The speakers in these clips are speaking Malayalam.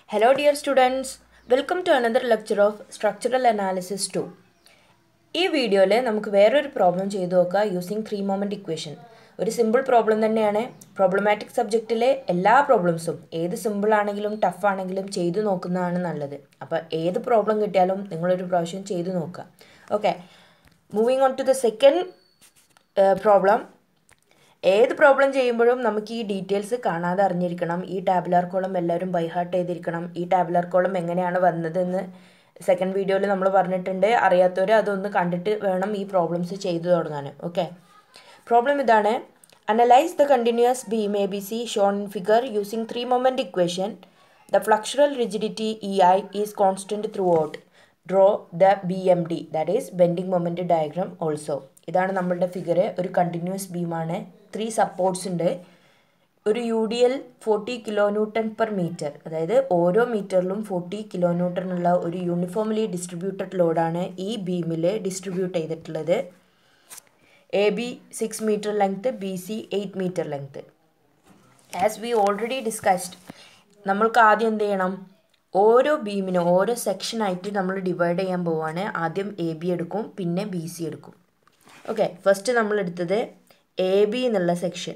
Hello dear students, welcome to another lecture of Structural Analysis 2. ഈ വീഡിയോയിൽ നമുക്ക് വേറൊരു പ്രോബ്ലം ചെയ്തു നോക്കാം യൂസിങ് ത്രീ മൊമെൻറ്റ് ഇക്വേഷൻ ഒരു സിമ്പിൾ പ്രോബ്ലം തന്നെയാണ് പ്രോബ്ലമാറ്റിക് സബ്ജക്റ്റിലെ എല്ലാ പ്രോബ്ലംസും ഏത് സിമ്പിൾ ആണെങ്കിലും ടഫ് ആണെങ്കിലും ചെയ്തു നോക്കുന്നതാണ് നല്ലത് അപ്പോൾ ഏത് പ്രോബ്ലം കിട്ടിയാലും നിങ്ങളൊരു പ്രാവശ്യം ചെയ്തു നോക്കുക okay moving on to the second problem ഏത് പ്രോബ്ലം ചെയ്യുമ്പോഴും നമുക്ക് ഈ ഡീറ്റെയിൽസ് കാണാതെ അറിഞ്ഞിരിക്കണം ഈ ടാബുലാർ കോളം എല്ലാവരും ബൈഹാർട്ട് ചെയ്തിരിക്കണം ഈ ടാബുലാർ കോളം എങ്ങനെയാണ് വന്നതെന്ന് സെക്കൻഡ് വീഡിയോയിൽ നമ്മൾ പറഞ്ഞിട്ടുണ്ട് അറിയാത്തവർ അതൊന്ന് കണ്ടിട്ട് വേണം ഈ പ്രോബ്ലംസ് ചെയ്തു തുടങ്ങാൻ ഓക്കെ പ്രോബ്ലം ഇതാണ് analyse the continuous beam A B C shown in figure using three moment equation the flexural rigidity E I is constant throughout draw the B M D that is bending moment diagram also ഇതാണ് നമ്മളുടെ ഫിഗർ ഒരു കണ്ടിന്യൂസ് ബീമാണ് ത്രീ സപ്പോർട്ട്സ് ഉണ്ട് ഒരു U D L forty kilo newton per metre അതായത് ഓരോ മീറ്ററിലും ഫോർട്ടി കിലോ ന്യൂട്ടണുള്ള ഒരു യൂണിഫോംലി ഡിസ്ട്രിബ്യൂട്ടഡ് ലോഡാണ് ഈ ബീമിൽ ഡിസ്ട്രിബ്യൂട്ട് ചെയ്തിട്ടുള്ളത് A B six metre length B C eight metre length as we already discussed നമ്മൾക്ക് ആദ്യം എന്ത് ചെയ്യണം ഓരോ ബീമിനും ഓരോ സെക്ഷനായിട്ട് നമ്മൾ ഡിവൈഡ് ചെയ്യാൻ പോവുകയാണ് ആദ്യം എ ബി എടുക്കും പിന്നെ ബി സി എടുക്കും ഓക്കെ ഫസ്റ്റ് നമ്മൾ എടുത്തത് എ ബി എന്നുള്ള section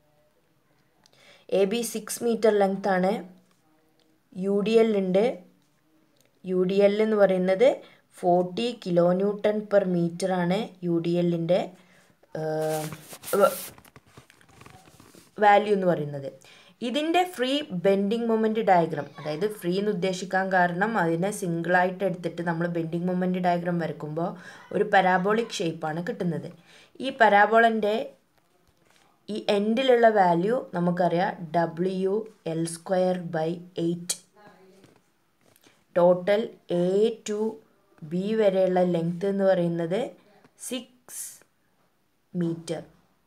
A B six metre length ആണ് യു ഡി എൽ ഉണ്ട് യു ഡി എൽ എന്ന് പറയുന്നത് forty kilo newton per metre ആണ് യു ഡി എല്ലിൻ്റെ വാല്യൂ എന്ന് പറയുന്നത് ഇതിൻ്റെ ഫ്രീ ബെൻഡിങ് മൊമെൻറ്റ് ഡയഗ്രാം അതായത് ഫ്രീ എന്ന് ഉദ്ദേശിക്കാൻ കാരണം അതിനെ സിംഗിളായിട്ട് എടുത്തിട്ട് നമ്മൾ ബെൻഡിങ് മൊമെൻറ്റ് ഡയഗ്രാം വരയ്ക്കുമ്പോൾ ഒരു പരാബോളിക് ഷേപ്പാണ് കിട്ടുന്നത് ഈ പരാബോളൻ്റെ ഈ എൻഡിലുള്ള വാല്യൂ നമുക്കറിയാം W L square by eight total A to B വരെയുള്ള ലെങ്ത് എന്ന് പറയുന്നത് six metre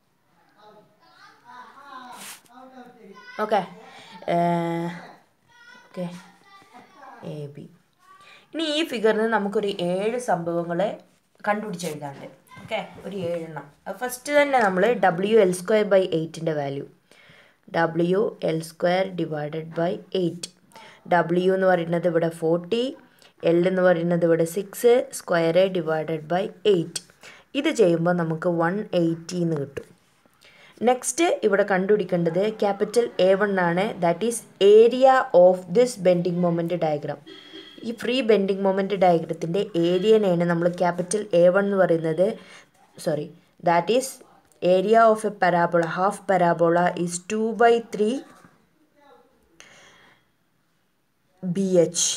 okay okay A B ഇനി ഈ ഫിഗറിന് നമുക്കൊരു ഏഴ് സംഭവങ്ങൾ കണ്ടുപിടിച്ചെഴുതാണ്ട് ഓക്കെ ഒരു ഏഴെണ്ണം ഫസ്റ്റ് തന്നെ നമ്മൾ ഡബ്ല്യു എൽ സ്ക്വയർ ബൈ എയ്റ്റിൻ്റെ value W L square divided by eight W എന്ന് പറയുന്നത് ഇവിടെ ഫോർട്ടി എൽ എന്ന് പറയുന്നത് ഇവിടെ six square divided by eight ഇത് ചെയ്യുമ്പോൾ നമുക്ക് വൺ എയ്റ്റി എന്ന് കിട്ടും നെക്സ്റ്റ് ഇവിടെ കണ്ടുപിടിക്കേണ്ടത് ക്യാപിറ്റൽ എ വൺ ആണ് that is area of this bending moment diagram ഈ ഫ്രീ ബെൻഡിങ് മൊമെൻറ്റ് ഡയഗ്രത്തിൻ്റെ ഏരിയനെയാണ് നമ്മൾ ക്യാപിറ്റൽ എ വൺ എന്ന് പറയുന്നത് sorry that is area of A parabola half parabola is two by three B H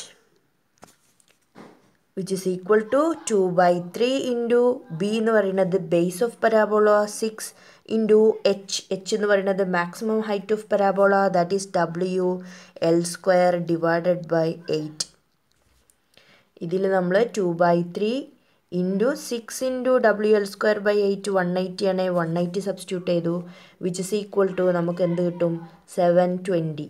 which is equal to two by three into B എന്ന് പറയുന്നത് base of parabola six into H H എന്ന് പറയുന്നത് maximum height of parabola that is W L square divided by eight ഇതിൽ നമ്മൾ two by three into six into W L square by eight one eighty ആണ് വൺ എയ്റ്റി സബ്സ്റ്റിറ്റ്യൂട്ട് ചെയ്തു വിച്ച് ഇസ് ഈക്വൽ ടു നമുക്ക് എന്ത് കിട്ടും seven twenty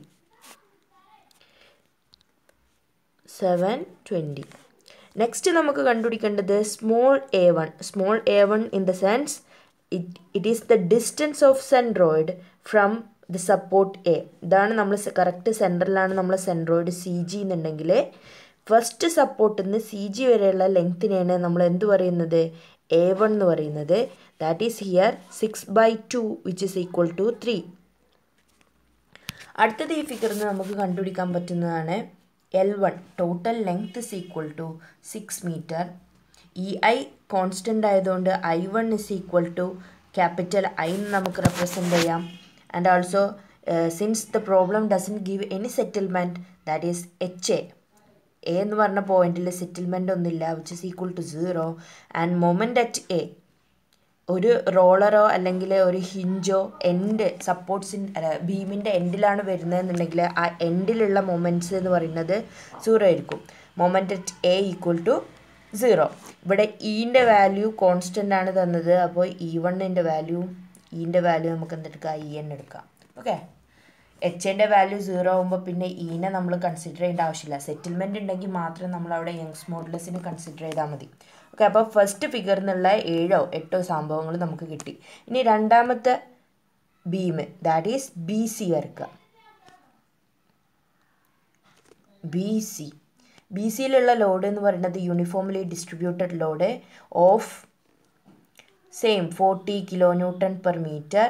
seven twenty next നമുക്ക് കണ്ടുപിടിക്കേണ്ടത് small A one small A one in the sense it it is the distance of centroid from the support A ഇതാണ് നമ്മൾ കറക്റ്റ് സെൻറ്ററിലാണ് നമ്മൾ സെൻട്രോയിഡ് സി ജി എന്നുണ്ടെങ്കിൽ ഫസ്റ്റ് സപ്പോർട്ടിൽ നിന്ന് സി ജി വരെയുള്ള ലെങ്ത്തിനെയാണ് നമ്മൾ എന്ത് പറയുന്നത് എ വൺ എന്ന് പറയുന്നത് that is here six by two which is equal to three അടുത്തത് ഈ ഫിഗറിൽ നിന്ന് നമുക്ക് കണ്ടുപിടിക്കാൻ പറ്റുന്നതാണ് L one total length is equal to six metre E I constant ആയതുകൊണ്ട് I one is equal to capital I നമുക്ക് റെപ്രസെൻ്റ് ചെയ്യാം and also since the problem doesn't give any settlement that is H A A എന്ന് പറഞ്ഞ പോയിന്റിൽ സെറ്റിൽമെൻ്റ് ഒന്നുമില്ല which is equal to zero and moment at A ഒരു റോളറോ അല്ലെങ്കിൽ ഒരു ഹിഞ്ചോ എൻഡ് സപ്പോർട്ട്സിൻ ബീമിൻ്റെ എൻഡിലാണ് വരുന്നതെന്നുണ്ടെങ്കിൽ ആ എൻഡിലുള്ള മൊമെൻറ്റ്സ് എന്ന് പറയുന്നത് സീറോ ആയിരിക്കും moment at A equal to zero ഇവിടെ ഇൻ്റെ വാല്യൂ കോൺസ്റ്റൻ്റ് ആണ് തന്നത് അപ്പോൾ ഇ വണ്ണിൻ്റെ വാല്യൂ ഇൻ്റെ വാല്യൂ നമുക്ക് എന്തെടുക്കാം ഇ എൻ എടുക്കാം ഓക്കെ എച്ചിൻ്റെ വാല്യൂ സീറോ ആകുമ്പോൾ പിന്നെ ഈനെ നമ്മൾ കൺസിഡർ ചെയ്യേണ്ട ആവശ്യമില്ല സെറ്റിൽമെൻറ്റ് ഉണ്ടെങ്കിൽ മാത്രം നമ്മൾ അവിടെ യങ്സ് മോഡലസിന് കൺസിഡർ ചെയ്താൽ മതി ഓക്കെ അപ്പോൾ ഫസ്റ്റ് ഫിഗറിൽ നിന്നുള്ള ഏഴോ എട്ടോ സംഭവങ്ങൾ നമുക്ക് കിട്ടി ഇനി രണ്ടാമത്തെ beam that is B C വരക്കുക ബി സി ബി സിയിലുള്ള ലോഡ് എന്ന് പറയുന്നത് uniformly distributed load of same forty kilo newton per metre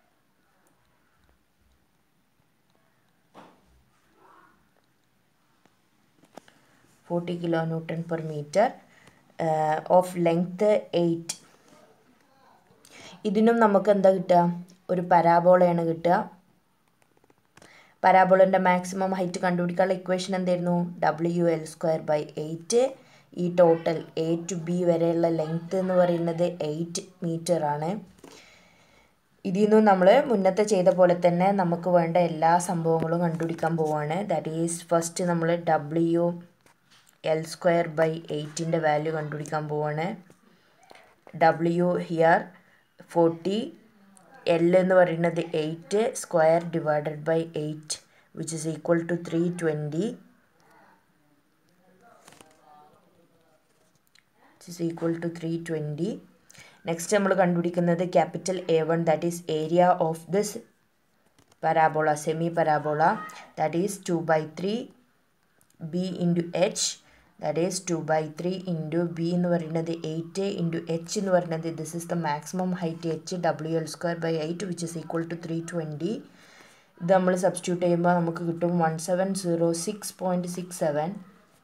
forty kilo newton per metre of length eight ഇതിനും നമുക്ക് എന്താ കിട്ടുക ഒരു പരാബോളയാണ് കിട്ടുക പരാബോളിൻ്റെ മാക്സിമം ഹൈറ്റ് കണ്ടുപിടിക്കാനുള്ള ഇക്വേഷൻ എന്തായിരുന്നു W L square by eight ഈ ടോട്ടൽ എ ടു ബി വരെയുള്ള ലെങ്ത്ത് എന്ന് പറയുന്നത് എയ്റ്റ് മീറ്റർ ആണ് ഇതിൽ നിന്നും നമ്മൾ മുന്നത്തെ ചെയ്ത പോലെ തന്നെ നമുക്ക് വേണ്ട എല്ലാ സംഭവങ്ങളും കണ്ടുപിടിക്കാൻ പോവുകയാണ് ദാറ്റ് ഈസ് ഫസ്റ്റ് നമ്മൾ ഡബ്ല്യു എൽ സ്ക്വയർ ബൈ എയ്റ്റിൻ്റെ വാല്യൂ കണ്ടുപിടിക്കാൻ പോവുകയാണ് ഡബ്ല്യു ഹിയർ ഫോർട്ടി എൽ എന്ന് പറയുന്നത് eight square divided by eight which is equal to three twenty is equal to three twenty next നമ്മൾ കണ്ടുപിടിക്കുന്നത് capital A one that is area of this parabola semi parabola that is two by three B into H that is two by three into B എന്ന് പറയുന്നത് എയ്റ്റ് ഇൻറ്റു എച്ച് എന്ന് പറയുന്നത് this is the maximum height H W L square by eight which is equal to three twenty ഇത് നമ്മൾ സബ്സ്റ്റിറ്റ്യൂട്ട് ചെയ്യുമ്പോൾ നമുക്ക് കിട്ടും one seven zero six point six seven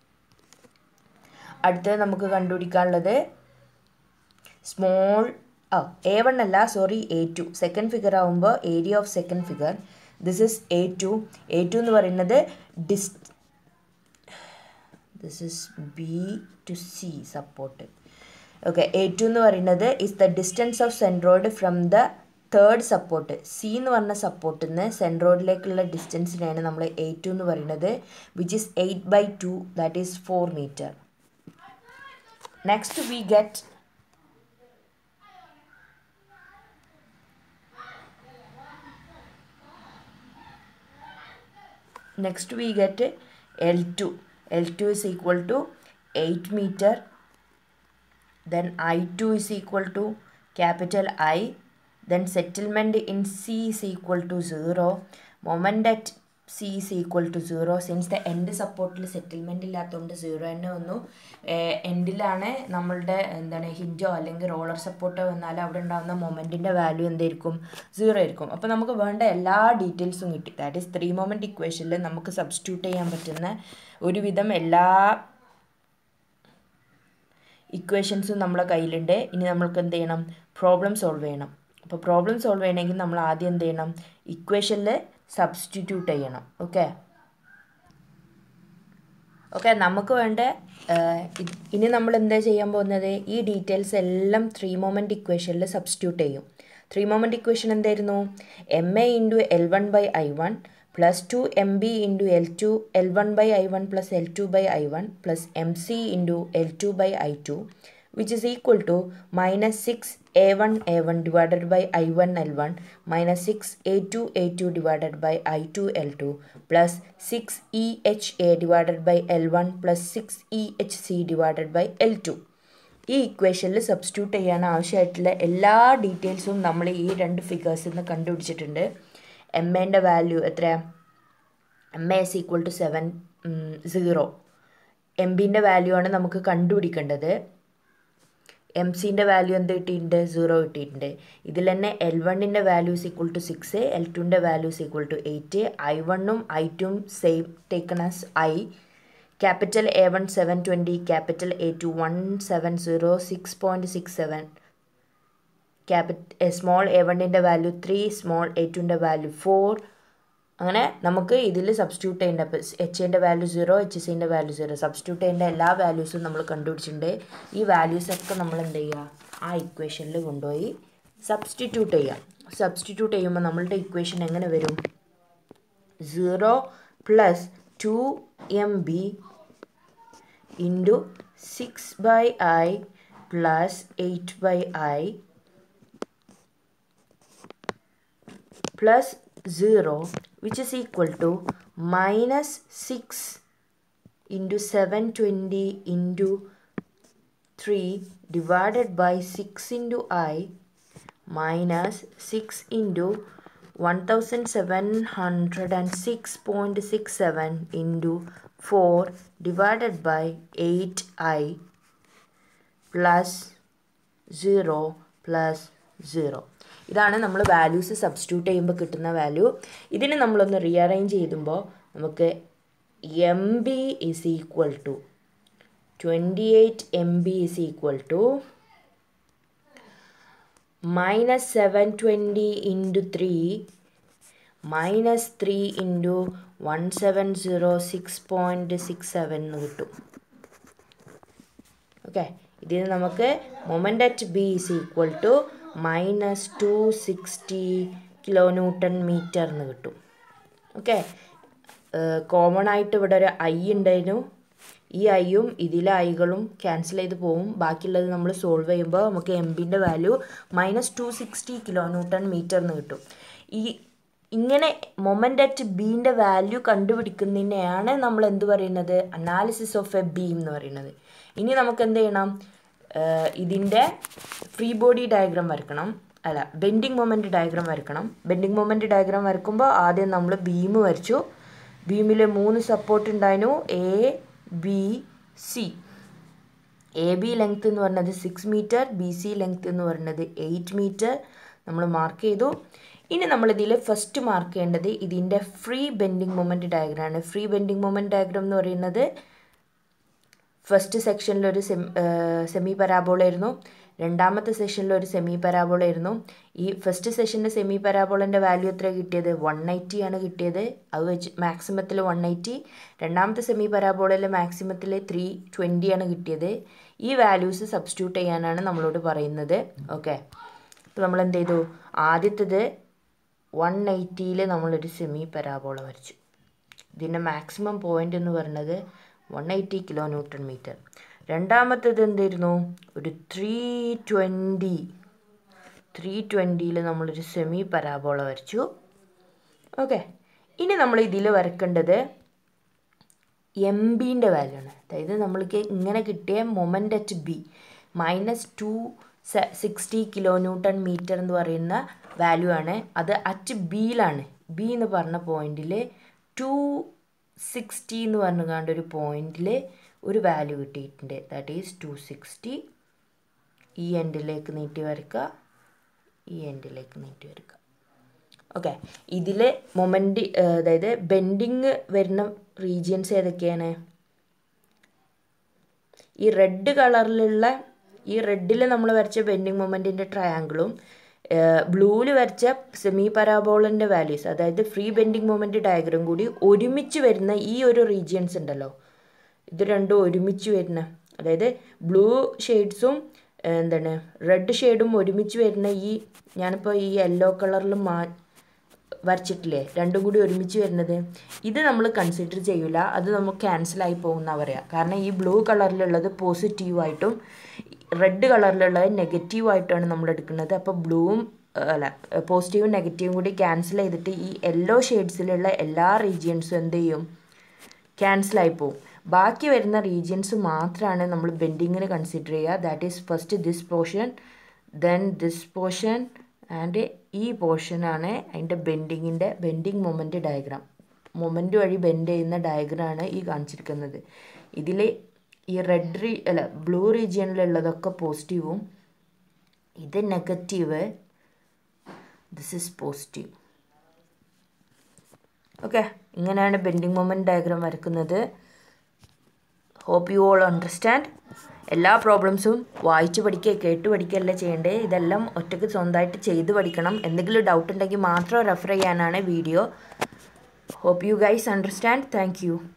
അടുത്തത് നമുക്ക് കണ്ടുപിടിക്കാനുള്ളത് സ്മോൾ ആ എ വൺ അല്ല sorry A two second figure ആകുമ്പോൾ area of second figure this is A two A two എന്ന് പറയുന്നത് this this is B to C support okay A two എന്ന് പറയുന്നത് is the distance of centroid from the third support C എന്ന് പറഞ്ഞ സപ്പോർട്ടിൽ നിന്ന് സെൻട്രോയിഡിലേക്കുള്ള ഡിസ്റ്റൻസിനെയാണ് നമ്മൾ എ ടു എന്ന് പറയുന്നത് which is eight by two that is four metre next we get next we get L2 L2 is equal to 8 meter then I2 is equal to capital I then settlement in C is equal to 0 moment at C is equal to 0 since the end സപ്പോർട്ടിൽ സെറ്റിൽമെൻ്റ് ഇല്ലാത്തതുകൊണ്ട് സീറോ തന്നെ വന്നു എൻഡിലാണ് നമ്മളുടെ എന്താണ് ഹിഞ്ചോ അല്ലെങ്കിൽ റോളർ സപ്പോർട്ടോ വന്നാൽ അവിടെ ഉണ്ടാകുന്ന മൊമെൻറ്റിൻ്റെ വാല്യൂ എന്തായിരിക്കും സീറോ ആയിരിക്കും അപ്പോൾ നമുക്ക് വേണ്ട എല്ലാ ഡീറ്റെയിൽസും കിട്ടി ദാറ്റ് ഈസ് ത്രീ മൊമെൻറ്റ് ഇക്വേഷനിൽ നമുക്ക് സബ്സ്റ്റിറ്റ്യൂട്ട് ചെയ്യാൻ പറ്റുന്ന ഒരുവിധം എല്ലാ ഇക്വേഷൻസും നമ്മളെ കയ്യിലുണ്ട് ഇനി നമ്മൾക്ക് എന്ത് ചെയ്യണം പ്രോബ്ലം സോൾവ് ചെയ്യണം അപ്പോൾ പ്രോബ്ലം സോൾവ് ചെയ്യണമെങ്കിൽ നമ്മൾ ആദ്യം എന്ത് ചെയ്യണം ഇക്വേഷനിൽ സബ്സ്റ്റിറ്റ്യൂട്ട് ചെയ്യണം ഓക്കെ ഓക്കെ നമുക്ക് വേണ്ട ഇനി നമ്മൾ എന്താ ചെയ്യാൻ പോകുന്നത് ഈ ഡീറ്റെയിൽസ് എല്ലാം ത്രീ മൊമെൻറ്റ് ഇക്വേഷനിൽ സബ്സ്റ്റിറ്റ്യൂട്ട് ചെയ്യും ത്രീ മൊമെൻറ്റ് ഇക്വേഷൻ എന്തായിരുന്നു M A into L one by I one plus two M B into L two L one by I one plus L two by I one plus M C into L two by I two which is equal to minus 6 a1 a1 divided by i1 l1 minus 6 a2 a2 divided by i2 l2 plus 6 eha divided by l1 plus 6 ehc divided by l2 ഈ ഇക്വേഷനിൽ സബ്സ്റ്റിറ്റ്യൂട്ട് ചെയ്യാൻ ആവശ്യമായിട്ടുള്ള എല്ലാ ഡീറ്റെയിൽസും നമ്മൾ ഈ രണ്ട് ഫിഗേഴ്സിൽ നിന്ന് കണ്ടുപിടിച്ചിട്ടുണ്ട് എം എൻ്റെ വാല്യൂ എത്രയാണ് M A is equal to seven zero M ബിൻ്റെ വാല്യൂ ആണ് നമുക്ക് കണ്ടുപിടിക്കേണ്ടത് എം സിൻ്റെ വാല്യൂ എന്ത് കിട്ടിയിട്ടുണ്ട് സീറോ കിട്ടിയിട്ടുണ്ട് ഇതിൽ തന്നെ എൽ വണ്ണിൻ്റെ value is equal to six L ടുൻ്റെ value is equal to eight I വണ്ണും ഐ ടും same taken as I capital A one seven twenty capital A two one seven zero six point six seven capital small A വണ്ണിൻ്റെ വാല്യൂ ത്രീ സ്മോൾ എ ടുൻ്റെ വാല്യൂ ഫോർ അങ്ങനെ നമുക്ക് ഇതിൽ സബ്സ്റ്റിറ്റ്യൂട്ട് ചെയ്യേണ്ട അപ്പോൾ എച്ച് എൻ്റെ വാല്യൂ സീറോ എച്ച് സിൻ്റെ വാല്യൂ സീറോ സബ്സ്റ്റിറ്റ്യൂട്ട് ചെയ്യേണ്ട എല്ലാ വാല്യൂസും നമ്മൾ കണ്ടുപിടിച്ചിട്ടുണ്ട് ഈ വാല്യൂസൊക്കെ നമ്മൾ എന്ത് ചെയ്യുക ആ ഇക്വേഷനിൽ കൊണ്ടുപോയി സബ്സ്റ്റിറ്റ്യൂട്ട് ചെയ്യുക സബ്സ്റ്റിറ്റ്യൂട്ട് ചെയ്യുമ്പോൾ നമ്മളുടെ ഇക്വേഷൻ എങ്ങനെ വരും zero plus two M B into six by I plus eight by I plus 0 which is equal to minus 6 into 720 into 3 divided by 6 into i minus 6 into 1706.67 into four divided by eight I plus zero plus zero ഇതാണ് നമ്മൾ വാല്യൂസ് സബ്സ്റ്റിറ്റ്യൂട്ട് ചെയ്യുമ്പോൾ കിട്ടുന്ന വാല്യൂ ഇതിന് നമ്മളൊന്ന് റീഅറേഞ്ച് ചെയ്യുമ്പോൾ നമുക്ക് M B is equal to twenty eight M B is equal to minus seven twenty into three minus three into one seven zero six point six seven എന്ന് കിട്ടും ഓക്കെ ഇതിന് നമുക്ക് moment at B is equal to minus two sixty kilo newton metre എന്ന് കിട്ടും ഓക്കെ കോമൺ ആയിട്ട് ഇവിടെ ഒരു ഐ ഉണ്ടായിരുന്നു ഈ ഐയും ഇതിലെ ഐകളും ക്യാൻസൽ ചെയ്ത് പോവും ബാക്കിയുള്ളത് നമ്മൾ സോൾവ് ചെയ്യുമ്പോൾ നമുക്ക് എം ബിൻ്റെ value minus two sixty kilo newton metre എന്ന് കിട്ടും ഈ ഇങ്ങനെ മൊമെൻ്റ് അറ്റ് ബീൻ്റെ വാല്യൂ കണ്ടുപിടിക്കുന്നതിനെയാണ് നമ്മൾ എന്ത് പറയുന്നത് അനാലിസിസ് ഓഫ് എ ബീം എന്ന് പറയുന്നത് ഇനി നമുക്ക് എന്ത് ചെയ്യണം ഇതിൻ്റെ ഫ്രീ ബോഡി ഡയഗ്രാം വരക്കണം അല്ല ബെൻഡിങ് മൊമെൻറ്റ് ഡയഗ്രാം വരക്കണം ബെൻഡിങ് മൊമെൻറ്റ് ഡയഗ്രാം വരക്കുമ്പോൾ ആദ്യം നമ്മൾ ബീം വരച്ചു ബീമിൽ മൂന്ന് സപ്പോർട്ട് ഉണ്ടായിരുന്നു A B C A B length എന്ന് പറയുന്നത് six metre B C length എന്ന് പറയുന്നത് എയ്റ്റ് മീറ്റർ നമ്മൾ മാർക്ക് ചെയ്തു ഇനി നമ്മളിതിൽ ഫസ്റ്റ് മാർക്ക് ചെയ്യേണ്ടത് ഇതിൻ്റെ ഫ്രീ ബെൻഡിങ് മൊമെൻറ്റ് ഡയഗ്രാമാണ് ഫ്രീ ബെൻഡിങ് മൊമെൻറ്റ് ഡയഗ്രാം എന്ന് പറയുന്നത് ഫസ്റ്റ് സെക്ഷനിൽ ഒരു സെമി പരാബോളായിരുന്നു രണ്ടാമത്തെ സെഷനിൽ ഒരു സെമി പരാബോളായിരുന്നു ഈ ഫസ്റ്റ് സെഷനിൽ സെമി പരാബോളിൻ്റെ വാല്യൂ എത്ര കിട്ടിയത് വൺ എയ്റ്റി ആണ് കിട്ടിയത് അത് വെച്ച് മാക്സിമത്തിൽ വൺ എയ്റ്റി രണ്ടാമത്തെ സെമി പരാബോളയിൽ മാക്സിമത്തിൽ ത്രീ ട്വൻറ്റി ആണ് കിട്ടിയത് ഈ വാല്യൂസ് സബ്സ്റ്റിറ്റ്യൂട്ട് ചെയ്യാനാണ് നമ്മളോട് പറയുന്നത് ഓക്കെ അപ്പോൾ നമ്മൾ എന്ത് ചെയ്തു ആദ്യത്തേത് വൺ എയ്റ്റിയിൽ നമ്മളൊരു സെമി പരാബോള വരച്ചു ഇതിൻ്റെ മാക്സിമം പോയിൻ്റ് എന്ന് പറയുന്നത് one eighty kilo newton metre രണ്ടാമത്തേത് എന്തായിരുന്നു ഒരു ത്രീ ട്വൻറ്റി ത്രീ ട്വൻറ്റിയിൽ നമ്മളൊരു സെമി പരാബോള വരച്ചു ഓക്കെ ഇനി നമ്മൾ ഇതിൽ വരക്കേണ്ടത് എം ബീൻ്റെ വാല്യൂ ആണ് അതായത് നമ്മൾക്ക് ഇങ്ങനെ കിട്ടിയ moment at B minus two sixty kilo newton metre എന്ന് പറയുന്ന വാല്യൂ ആണ് അത് അറ്റ് ബിയിലാണ് ബി എന്ന് പറഞ്ഞ പോയിന്റിൽ ടു സിക്സ്റ്റി എന്ന് പറഞ്ഞുകൊണ്ട് ഒരു പോയിന്റിൽ ഒരു വാല്യൂ കിട്ടിയിട്ടുണ്ട് ദാറ്റ് ഈസ് ടു സിക്സ്റ്റി ഈ എൻഡിലേക്ക് നീട്ടി വരയ്ക്കുക ഈ എൻഡിലേക്ക് നീട്ടി വരയ്ക്കുക ഓക്കെ ഇതിൽ മൊമെൻ്റ് അതായത് ബെൻഡിങ് വരുന്ന റീജിയൻസ് ഏതൊക്കെയാണ് ഈ റെഡ് കളറിലുള്ള ഈ റെഡിൽ നമ്മൾ വരച്ച ബെൻഡിങ് മൊമെൻറ്റിൻ്റെ ട്രയാങ്കിളും ബ്ലൂവിൽ വരച്ച സെമി പരാബോളിൻ്റെ വാല്യൂസ് അതായത് ഫ്രീ ബെൻഡിങ് മൊമെൻറ്റ് ഡയഗ്രാം കൂടി ഒരുമിച്ച് വരുന്ന ഈ ഒരു റീജിയൻസ് ഉണ്ടല്ലോ ഇത് രണ്ടും ഒരുമിച്ച് വരുന്ന അതായത് ബ്ലൂ ഷെയ്ഡ്സും എന്താണ് റെഡ് ഷെയ്ഡും ഒരുമിച്ച് വരുന്ന ഈ ഞാനിപ്പോൾ ഈ യെല്ലോ കളറിൽ മാ വരച്ചിട്ടില്ലേ രണ്ടും കൂടി ഒരുമിച്ച് വരുന്നത് ഇത് നമ്മൾ കൺസിഡർ ചെയ്യില്ല അത് നമുക്ക് ക്യാൻസലായി പോകുന്ന പറയാം കാരണം ഈ ബ്ലൂ കളറിലുള്ളത് പോസിറ്റീവായിട്ടും റെഡ് കളറിലുള്ളത് നെഗറ്റീവായിട്ടാണ് നമ്മൾ എടുക്കുന്നത് അപ്പോൾ ബ്ലൂവും അല്ല പോസിറ്റീവും നെഗറ്റീവും കൂടി ക്യാൻസൽ ചെയ്തിട്ട് ഈ യെല്ലോ ഷെയ്ഡ്സിലുള്ള എല്ലാ റീജിയൻസും എന്ത് ചെയ്യും ക്യാൻസലായി പോകും ബാക്കി വരുന്ന റീജിയൻസ് മാത്രമാണ് നമ്മൾ ബെൻഡിങ്ങിന് കൺസിഡർ ചെയ്യുക that is first this portion then this portion and ഈ പോർഷനാണ് അതിൻ്റെ ബെൻഡിങ്ങിൻ്റെ ബെൻഡിങ് മൊമെൻറ്റ് ഡയഗ്രാം മൊമെൻറ്റ് വഴി ബെൻഡ് ചെയ്യുന്ന ഡയഗ്രാമാണ് ഈ കാണിച്ചിരിക്കുന്നത് ഇതിൽ ഈ റെഡ് റീ അല്ല ബ്ലൂ റീജിയനിലുള്ളതൊക്കെ പോസിറ്റീവും ഇത് negative this is positive okay ഇങ്ങനെയാണ് ബെൻഡിങ് മൊമെൻറ്റ് ഡയഗ്രാം വരക്കുന്നത് ഹോപ്പ് യു ഓൾ അണ്ടർസ്റ്റാൻഡ് എല്ലാ പ്രോബ്ലംസും വായിച്ച് പഠിക്കുക കേട്ട് പഠിക്കുകയല്ല ചെയ്യേണ്ടത് ഇതെല്ലാം ഒറ്റയ്ക്ക് സ്വന്തമായിട്ട് ചെയ്ത് പഠിക്കണം എന്തെങ്കിലും ഡൗട്ട് ഉണ്ടെങ്കിൽ മാത്രം റെഫർ ചെയ്യാനാണ് video hope you guys understand thank U